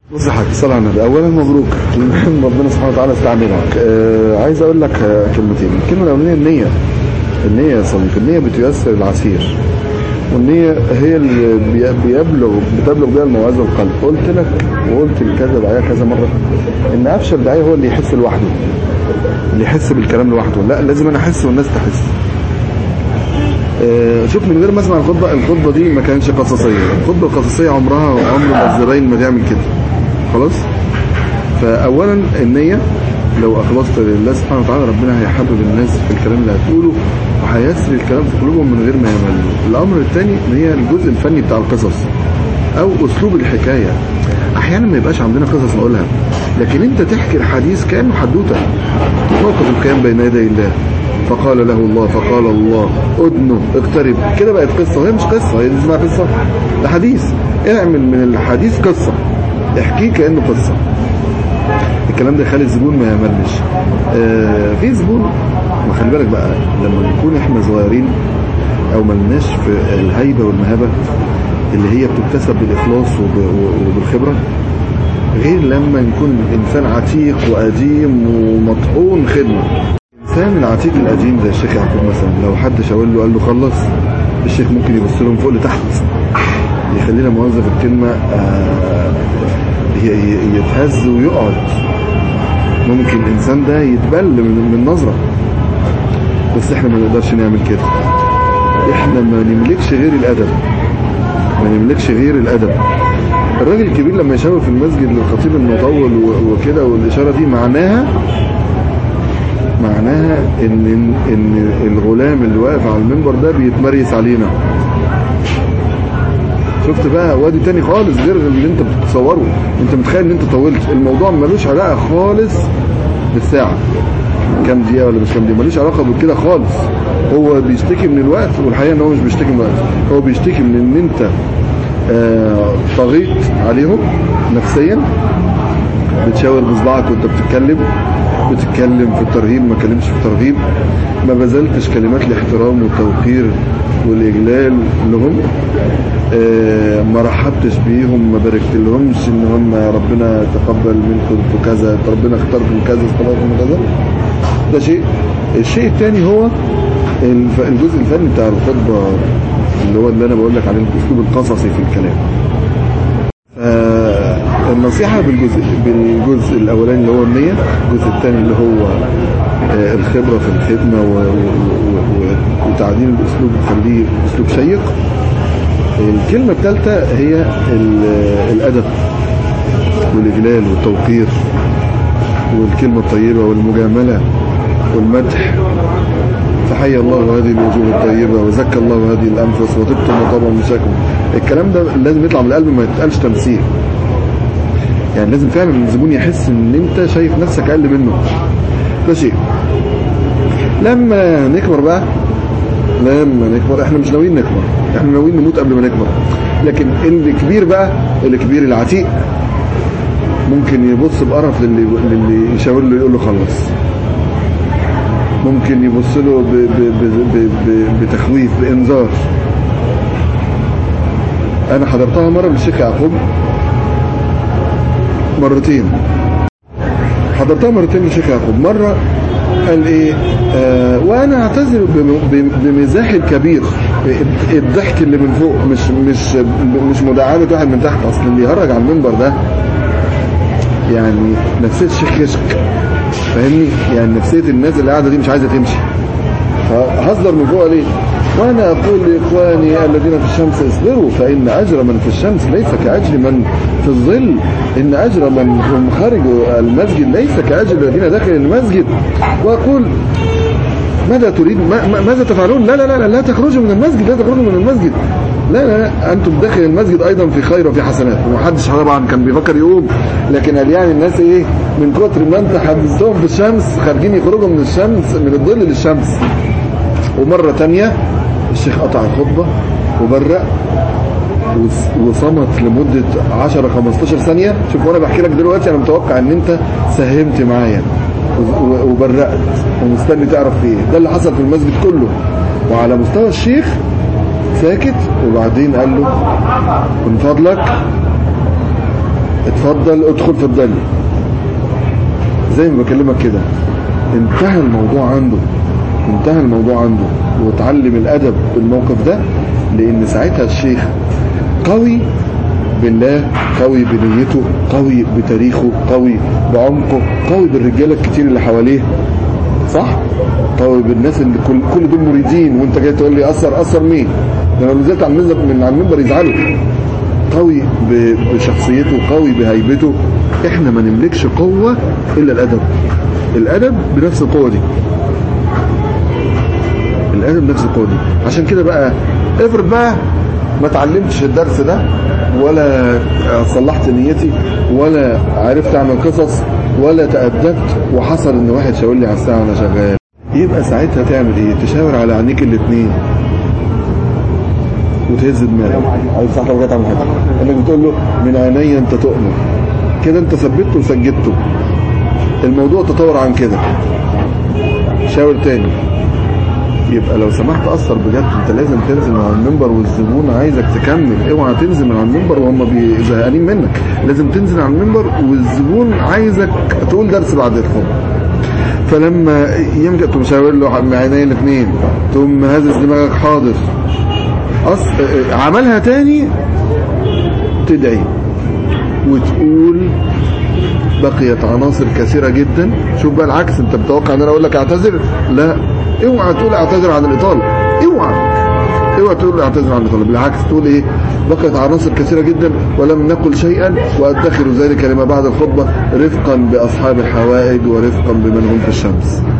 بص يا حاج صلى على النبي اولا مبروك المهم ربنا سبحانه وتعالى استعملك آه عايز اقول لك آه كلمتين الكلمه الاولانيه النيه النيه يا صديقي النيه بتيسر العسير والنية هي اللي بي- بيبلغ بتبلغ بها الموعظة القلب قلت لك وقلت لكذا داعية كذا مرة ان افشل داعية هو اللي يحس لوحده اللي يحس بالكلام لوحده لا لازم انا احس والناس تحس آه، شوف من غير ما اسمع الخطبه الخطبه دي ما كانتش قصصيه الخطبه القصصيه عمرها عمر ما الزباين ما تعمل كده خلاص فاولا النيه لو اخلصت لله سبحانه وتعالى ربنا هيحبب الناس في الكلام اللي هتقوله وهيسري الكلام في قلوبهم من غير ما يملوا الامر الثاني ان هي الجزء الفني بتاع القصص او اسلوب الحكايه احيانا ما يبقاش عندنا قصص نقولها لكن انت تحكي الحديث كانه حدوته موقف القيام بين يدي الله فقال له الله فقال الله ادنه اقترب كده بقت قصه وهي مش قصه هي دي اسمها قصه ده حديث اعمل من الحديث قصه احكيه كانه قصه الكلام ده يخلي الزبون ما يملش آه في زبون ما خلي بالك بقى لما نكون احنا صغيرين او ملناش في الهيبه والمهابه اللي هي بتكتسب بالاخلاص وب- وبالخبره غير لما نكون انسان عتيق وقديم ومطحون خدمه الانسان العتيق القديم زي الشيخ يعقوب مثلا لو حد شاور له قال له خلص الشيخ ممكن يبص له من فوق لتحت يخلينا موظف الكلمه آه، ي- ي- يتهز ويقعد ممكن الانسان ده يتبل من من نظره بس احنا ما نقدرش نعمل كده احنا ما نملكش غير الادب ما نملكش غير الادب الراجل الكبير لما يشاور في المسجد للخطيب المطول و- وكده والاشاره دي معناها معناها ان ان الغلام اللي واقف على المنبر ده بيتمريس علينا شفت بقى وادي تاني خالص غير اللي انت بتتصوره انت متخيل ان انت طولت الموضوع ملوش علاقه خالص بالساعه كام دقيقه ولا مش كام دقيقه ملوش علاقه بكده خالص هو بيشتكي من الوقت والحقيقه ان هو مش بيشتكي من الوقت هو بيشتكي من ان انت آه، طغيت عليهم نفسيا بتشاور بصبعك وانت بتتكلم بتتكلم في الترهيب ما كلمش في الترغيب ما بذلتش كلمات الاحترام والتوقير والاجلال لهم آه، ما رحبتش بيهم ما باركت لهمش ان هم ربنا تقبل منكم في كذا ربنا اختاركم كذا اختاركم كذا ده شيء الشيء الثاني هو الف- الجزء الفني بتاع الخطبه اللي هو اللي انا بقول لك عليه الاسلوب القصصي في الكلام آه، النصيحة بالجزء بالجزء الأولاني اللي هو النية الجزء الثاني اللي هو آه، الخبرة في الخدمة و- و- و- و- وتعديل الأسلوب تخليه أسلوب شيق الكلمة الثالثة هي ال- الأدب والإجلال والتوقير والكلمة الطيبة والمجاملة والمدح فحي الله هذه الوجوه الطيبة وزكى الله هذه الأنفس وطبتم وطابا مشاكم الكلام ده لازم يطلع من القلب ما يتقالش تمثيل يعني لازم فعلا الزبون يحس ان انت شايف نفسك اقل منه ده شيء لما نكبر بقى لما نكبر احنا مش ناويين نكبر احنا ناويين نموت قبل ما نكبر لكن اللي كبير بقى اللي كبير العتيق ممكن يبص بقرف للي للي يشاور له يقول له خلص ممكن يبص له ب ب ب ب ب بتخويف بانذار انا حضرتها مره للشيخ يعقوب مرتين حضرتها مرتين للشيخ يعقوب مره قال ايه آه وانا اعتذر بم- بم- بمزاحي الكبير الضحك اللي من فوق مش مش مش مداعبه واحد من تحت اصل اللي يهرج على المنبر ده يعني نفسيه الشيخ كشك فاهمني يعني نفسيه الناس اللي قاعده دي مش عايزه تمشي فهزر من فوق ليه وانا اقول لاخواني الذين في الشمس اصبروا فان اجر من في الشمس ليس كاجر من في الظل ان اجر من هم خرجوا المسجد ليس كاجر الذين دخلوا المسجد واقول ماذا تريد ما ما- ماذا تفعلون لا لا لا لا, لا تخرجوا من المسجد لا تخرجوا من المسجد لا لا, لا انتم داخل المسجد ايضا في خير وفي حسنات ومحدش طبعا كان بيفكر يقوم لكن قال يعني الناس ايه من كتر ما انت حبستهم في الشمس خارجين يخرجوا من الشمس من الظل للشمس ومرة تانية الشيخ قطع الخطبة وبرق وص- وصمت لمدة 10 15 ثانية شوف وانا بحكي لك دلوقتي انا متوقع ان انت ساهمت معايا و- و- وبرقت ومستني تعرف في ايه ده اللي حصل في المسجد كله وعلى مستوى الشيخ ساكت وبعدين قال له من فضلك اتفضل ادخل في الظل زي ما بكلمك كده انتهى الموضوع عنده انتهى الموضوع عنده وتعلم الادب بالموقف ده لان ساعتها الشيخ قوي بالله قوي بنيته قوي بتاريخه قوي بعمقه قوي بالرجاله الكتير اللي حواليه صح قوي بالناس اللي كل كل دول مريدين وانت جاي تقول لي اثر اثر مين ده انا لو نزلت على المنبر من على المنبر يزعلوا قوي ب- بشخصيته قوي بهيبته احنا ما نملكش قوه الا الادب الادب بنفس القوه دي الادب بنفس القوه دي عشان كده بقى افرض بقى ما اتعلمتش الدرس ده ولا صلحت نيتي ولا عرفت اعمل قصص ولا تأدبت وحصل ان واحد شاور لي على الساعه وانا شغال يبقى ساعتها تعمل ايه تشاور على عينيك الاثنين وتهز دماغك عايز صح لو جت عن حاجه انك بتقول له من عيني انت تؤمر كده انت ثبته وسجدته الموضوع تطور عن كده شاور تاني يبقى لو سمحت اثر بجد انت لازم تنزل من على المنبر والزبون عايزك تكمل اوعى تنزل من على المنبر وهم بي- زهقانين منك لازم تنزل على المنبر والزبون عايزك تقول درس بعد الخطبه فلما يمكن تقوم شاور له عيني الاثنين تقوم هزز دماغك حاضر أص... عملها تاني تدعي وتقول بقيت عناصر كثيرة جدا شوف بقى العكس انت متوقع ان انا اقول لك اعتذر لا اوعى تقول اعتذر عن الاطالة اوعى اوعى تقول اعتذر عن الاطالة بالعكس تقول ايه بقيت عناصر كثيرة جدا ولم نقل شيئا وادخر ذلك لما بعد الخطبة رفقا باصحاب الحوائج ورفقا بمن هم في الشمس